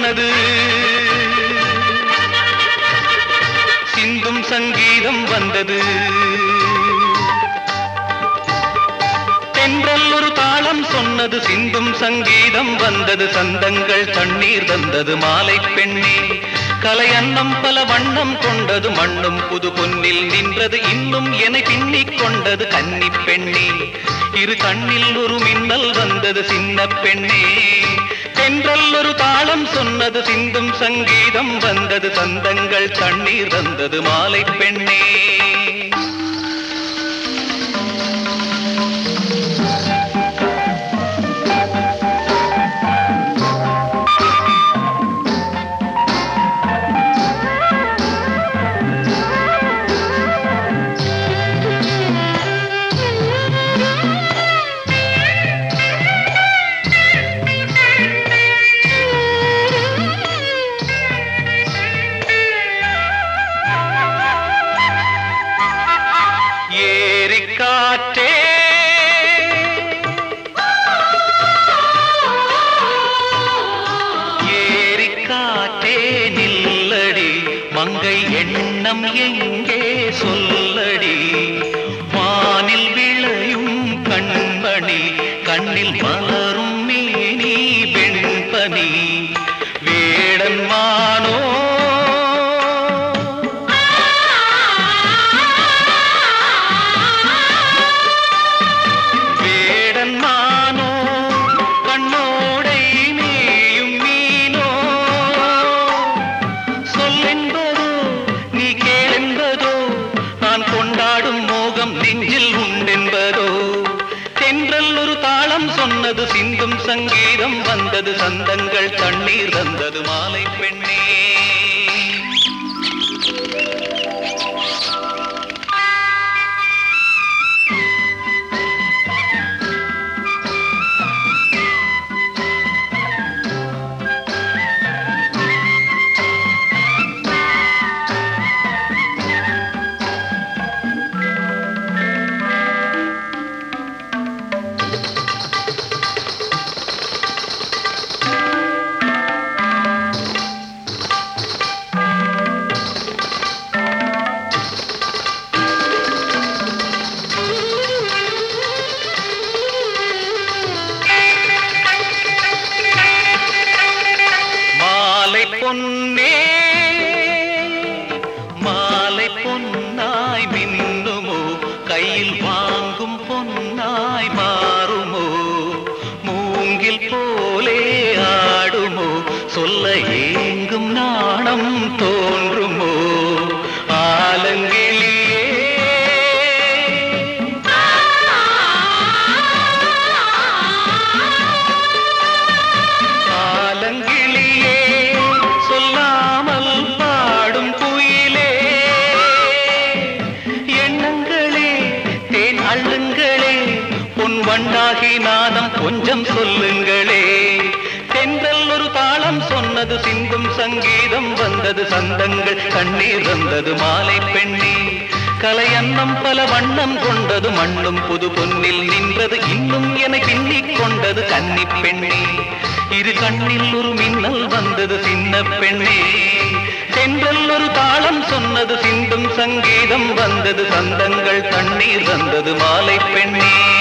சொன்னது சிந்தும் சங்கீதம் வந்தது தென்றல் ஒரு தாளம் சொன்னது சிந்தும் சங்கீதம் வந்தது சந்தங்கள் தண்ணீர் தந்தது மாலை பெண்ணே கலை அன்னம் பல வண்ணம் கொண்டது மண்ணும் புது பொன்னில் நின்றது இன்னும் என்னை பின்னிக் கொண்டது கன்னி பெண்ணே இரு கண்ணில் ஒரு மின்னல் வந்தது சின்ன பெண்ணே தென்றல் ஒரு தாளம் சொன்னது சிந்தும் சங்கீதம் வந்தது சந்தங்கள் தண்ணீர் தந்தது மாலை பெண்ணே ஏரிக்காற்றே ஏரிக்காற்றே நில்லடி மங்கை எண்ணம் எங்கே சொல்லடி வானில் விளையும் கண்மணி கண்ணில் மலரும் மேனி வெண்பனி வேடன் மானோ வேடன் மானோ கண்ணோடை மேயும் மீனோ சொல்லென்பதோ நீ கேளென்பதோ நான் கொண்டாடும் மோகம் நெஞ்சில் உண்டென்பதோ தென்றல் ஒரு தாளம் சொன்னது சிந்தும் சங்கீதம் வந்தது சந்தங்கள் தண்ணீர் தந்தது மாலை பெண்ணே மாலை பொன்னே மாலை பொன்னாய் மின்னுமோ கையில் வாங்கும் பொன்னாய் மாறுமோ மூங்கில் போலே ஆடுமோ சொல்ல ஏங்கும் நாணம் தோன்றுமோ ஆலங்கிளியே ஆலங்கிளியே சொல்லாமல் பாடும் குயிலே எண்ணங்களே தேன் அள்ளுங்களே பொன் வண்டாகி நாதம் கொஞ்சம் சொல்லுங்களே தென்றல் ஒரு தாளம் சொன்னது சிந்தும் சங்கீதம் வந்தது சந்தங்கள் கண்ணீர் வந்தது மாலை பெண்ணே கலை அன்னம் பல வண்ணம் கொண்டது மண்ணும் புது பொன்னில் நின்றது இன்னும் என பின்னிக் கொண்டது கன்னி பெண்ணே இரு கண்ணில் ஒரு மின்னல் வந்தது சின்ன பெண்ணே தென்றல் ஒரு தாளம் சொன்னது சிந்தும் சங்கீதம் வந்தது சந்தங்கள் தண்ணீர் வந்தது மாலை பெண்ணே